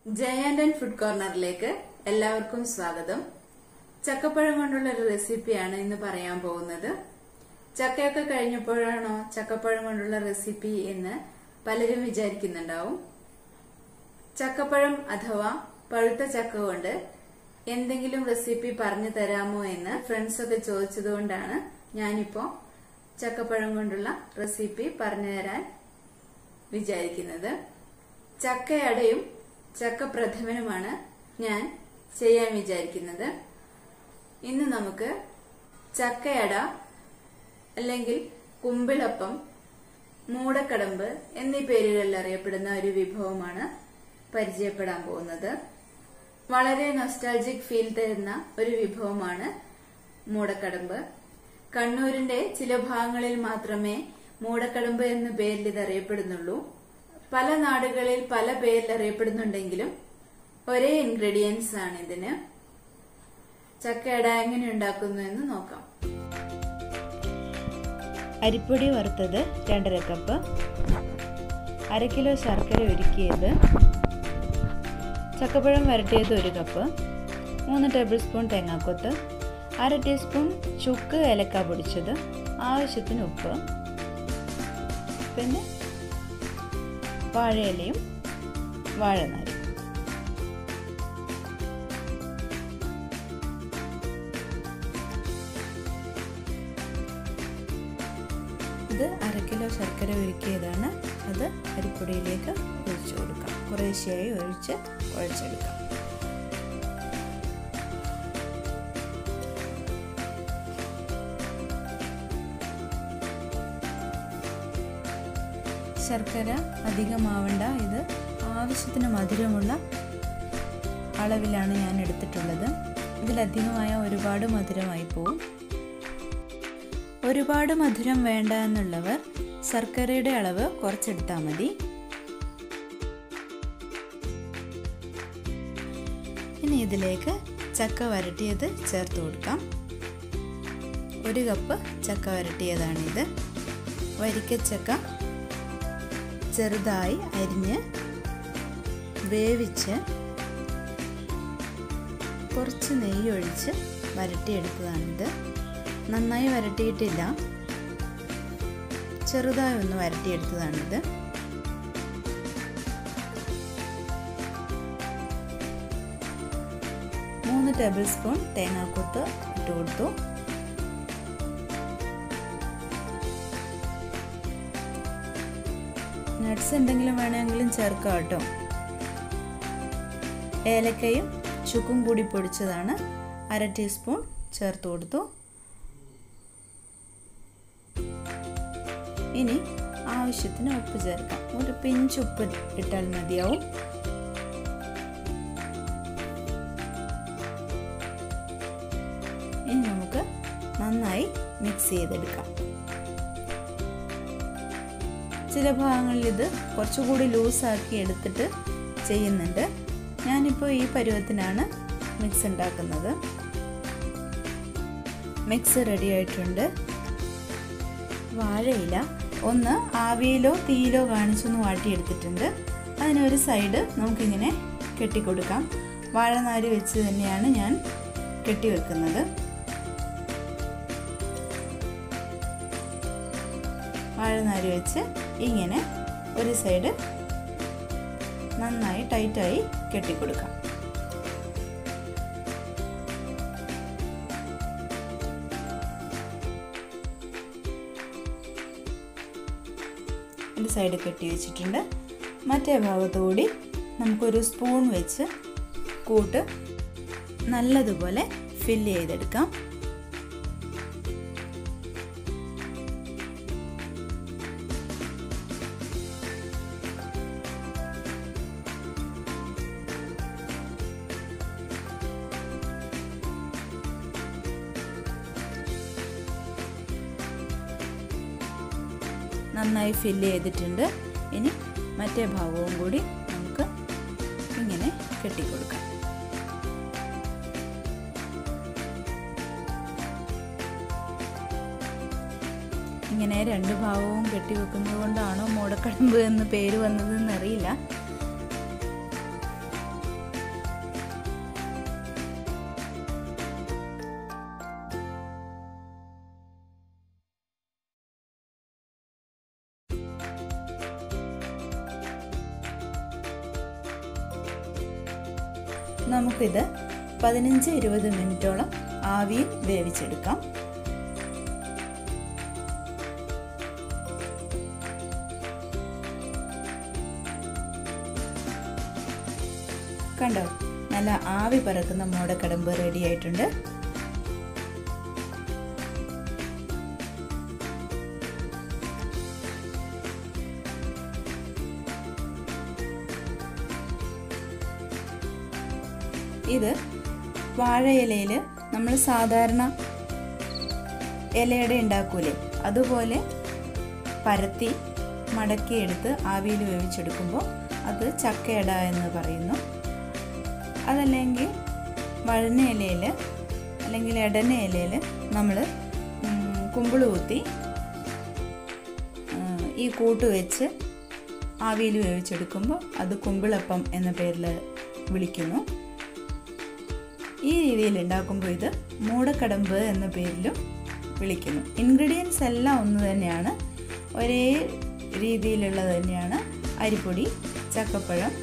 ജയാൻഡ് and food കോർണറിലേക്ക് എല്ലാവർക്കും സ്വാഗതം ചക്കപ്പഴം കൊണ്ടുള്ള ഒരു റെസിപ്പിയാണ് ഇന്ന് പറയാൻ പോകുന്നത് ചക്കയൊക്കെ കഴിഞ്ഞപ്പോഴാണോ ചക്കപ്പഴം കൊണ്ടുള്ള റെസിപ്പി എന്ന് പലരും വിചാരിക്കുന്നുണ്ടാവും ചക്കപ്പഴം അഥവാ പഴുത്ത ചക്ക കൊണ്ട് എന്തെങ്കിലും റെസിപ്പി പറഞ്ഞു തരാമോ എന്ന് ഫ്രണ്ട്സ് ഒക്കെ ചോദിച്ചതുകൊണ്ടാണ് ഞാനിപ്പോ ചക്കപ്പഴം കൊണ്ടുള്ള റെസിപ്പി പറഞ്ഞു തരാൻ വിചാരിക്കുന്നത് ചക്കയടയും ചക്കപ്രഥമനുമാണ് ഞാൻ ചെയ്യാൻ വിചാരിക്കുന്നത് ഇന്ന് നമുക്ക് ചക്കയട അല്ലെങ്കിൽ കുമ്പിളപ്പം മൂടക്കടമ്പ് എന്നീ പേരുകളിൽ അറിയപ്പെടുന്ന ഒരു വിഭവമാണ് പരിചയപ്പെടാൻ പോകുന്നത് വളരെ നൊസ്റ്റാൾജിക് ഫീൽ തരുന്ന ഒരു വിഭവമാണ് മൂടക്കടമ്പ് കണ്ണൂരിന്റെ ചില ഭാഗങ്ങളിൽ മാത്രമേ മൂടക്കടമ്പ് എന്ന പേരിൽ ഇത് അറിയപ്പെടുന്നുള്ളൂ പല നാടുകളിൽ പല പേരിൽ അറിയപ്പെടുന്നുണ്ടെങ്കിലും ഒരേ ഇൻഗ്രീഡിയൻസ് ആണ് ഇതിന് ചക്കയട എങ്ങനെ ഉണ്ടാക്കുന്നു എന്ന് നോക്കാം അരിപ്പൊടി വറുത്തത് രണ്ടര കപ്പ് അര കിലോ ശർക്കര ഉരുക്കിയത് ചക്കപ്പഴം വരട്ടിയത് ഒരു കപ്പ് മൂന്ന് ടേബിൾ സ്പൂൺ തേങ്ങാക്കൊത്ത് അര ടീസ്പൂൺ ചുക്ക് ഏലക്ക പൊടിച്ചത് ആവശ്യത്തിന് ഉപ്പ് പിന്നെ വാഴയിലയും വാഴനാരും ഇത് അര കിലോ ശർക്കര ഉരുക്കിയതാണ് അത് അരിപ്പൊടിയിലേക്ക് ഒഴിച്ചു കൊടുക്കാം കുറേശ്ശെയായി ഒഴിച്ച് കുഴച്ചെടുക്കാം ശർക്കര അധികമാവണ്ട ഇത് ആവശ്യത്തിന് മധുരമുള്ള അളവിലാണ് ഞാൻ എടുത്തിട്ടുള്ളത് ഇതിലധികമായ ഒരുപാട് മധുരമായി പോവും ഒരുപാട് മധുരം വേണ്ട എന്നുള്ളവർ ശർക്കരയുടെ അളവ് കുറച്ചെടുത്താൽ മതി ഇനി ഇതിലേക്ക് ചക്ക വരട്ടിയത് ചേർത്ത് കൊടുക്കാം ഒരു കപ്പ് ചക്ക വരട്ടിയതാണിത് വരിക്കച്ചക്ക ചെറുതായി അരിഞ്ഞ് വേവിച്ച് കുറച്ച് നെയ്യ് ഒഴിച്ച് വരട്ടിയെടുത്തതാണിത് നന്നായി വരട്ടിയിട്ടില്ല ചെറുതായി ഒന്ന് വരട്ടിയെടുത്തതാണിത് മൂന്ന് ടേബിൾ സ്പൂൺ തേങ്ങാക്കൊത്ത് ഇട്ട് കൊടുത്തു നട്ട്സ് എന്തെങ്കിലും വേണമെങ്കിലും ചേർക്കാം കേട്ടോ ഏലക്കയും ചുക്കും കൂടി പൊടിച്ചതാണ് അര ടീസ്പൂൺ ചേർത്ത് കൊടുത്തു ഇനി ആവശ്യത്തിന് ഉപ്പ് ചേർക്കാം ഒരു പിഞ്ച് ഉപ്പ് ഇട്ടാൽ മതിയാവും ഇനി നമുക്ക് നന്നായി മിക്സ് ചെയ്തെടുക്കാം ചില ഭാഗങ്ങളിൽ ഇത് കുറച്ചുകൂടി ലൂസാക്കി എടുത്തിട്ട് ചെയ്യുന്നുണ്ട് ഞാനിപ്പോൾ ഈ പരുവത്തിനാണ് മിക്സ് ഉണ്ടാക്കുന്നത് മിക്സ് റെഡി ആയിട്ടുണ്ട് വാഴയില ഒന്ന് ആവിയിലോ തീയിലോ കാണിച്ചൊന്ന് വാട്ടിയെടുത്തിട്ടുണ്ട് അതിനൊരു സൈഡ് നമുക്കിങ്ങനെ കെട്ടിക്കൊടുക്കാം വാഴനാര് വെച്ച് തന്നെയാണ് ഞാൻ കെട്ടിവെക്കുന്നത് വാഴനാര് വെച്ച് ഇങ്ങനെ ഒരു സൈഡ് നന്നായി ടൈറ്റായി കെട്ടിക്കൊടുക്കാം ഒരു സൈഡ് കെട്ടി വെച്ചിട്ടുണ്ട് മറ്റേ ഭാഗത്തുകൂടി നമുക്കൊരു സ്പൂൺ വെച്ച് കൂട്ട് നല്ലതുപോലെ ഫില്ല് ചെയ്തെടുക്കാം നന്നായി ഫില്ല് ചെയ്തിട്ടുണ്ട് ഇനി മറ്റേ ഭാഗവും കൂടി നമുക്ക് ഇങ്ങനെ കെട്ടിക്കൊടുക്കാം ഇങ്ങനെ രണ്ട് ഭാഗവും കെട്ടിവെക്കുന്നത് കൊണ്ടാണോ മൂടക്കടമ്പ് എന്ന് പേര് വന്നതെന്ന് അറിയില്ല നമുക്കിത് പതിനഞ്ച് ഇരുപത് മിനിറ്റോളം ആവിയിൽ വേവിച്ചെടുക്കാം കണ്ടോ നല്ല ആവി പറക്കുന്ന മോടക്കടമ്പ് റെഡി ആയിട്ടുണ്ട് ഇത് വാഴയിലയിൽ നമ്മൾ സാധാരണ ഇലയുടെ ഉണ്ടാക്കൂലേ അതുപോലെ പരത്തി മടക്കിയെടുത്ത് ആവിയിൽ വേവിച്ചെടുക്കുമ്പോൾ അത് ചക്കയട എന്ന് പറയുന്നു അതല്ലെങ്കിൽ വഴന ഇലയിൽ അല്ലെങ്കിൽ എടന ഇലയിൽ നമ്മൾ കുമ്പിള് കുത്തി ഈ കൂട്ട് വെച്ച് ആവിയിൽ വേവിച്ചെടുക്കുമ്പോൾ അത് കുമ്പിളപ്പം എന്ന പേരിൽ വിളിക്കുന്നു ഈ രീതിയിൽ ഉണ്ടാക്കുമ്പോൾ ഇത് മൂടക്കടമ്പ് എന്ന പേരിലും വിളിക്കുന്നു ഇൻഗ്രീഡിയൻസ് എല്ലാം ഒന്ന് തന്നെയാണ് ഒരേ രീതിയിലുള്ളത് തന്നെയാണ് അരിപ്പൊടി ചക്കപ്പഴം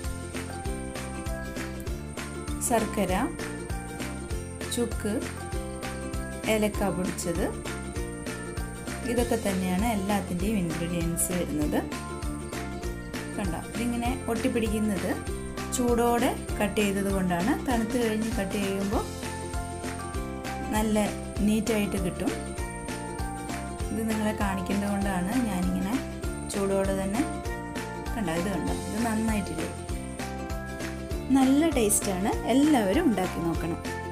ശർക്കര ചുക്ക് ഏലക്ക പൊടിച്ചത് ഇതൊക്കെ തന്നെയാണ് എല്ലാത്തിൻ്റെയും ഇൻഗ്രീഡിയൻസ് വരുന്നത് കണ്ടോ ഇതിങ്ങനെ ഒട്ടിപ്പിടിക്കുന്നത് ചൂടോടെ കട്ട് ചെയ്തത് കൊണ്ടാണ് തണുത്ത് കഴിഞ്ഞ് കട്ട് ചെയ്യുമ്പോൾ നല്ല നീറ്റായിട്ട് കിട്ടും ഇത് നിങ്ങളെ കാണിക്കുന്നത് കൊണ്ടാണ് ഞാനിങ്ങനെ ചൂടോടെ തന്നെ കണ്ടോ ഇത് കണ്ടോ ഇത് നന്നായിട്ടില്ലേ നല്ല ടേസ്റ്റാണ് എല്ലാവരും ഉണ്ടാക്കി നോക്കണം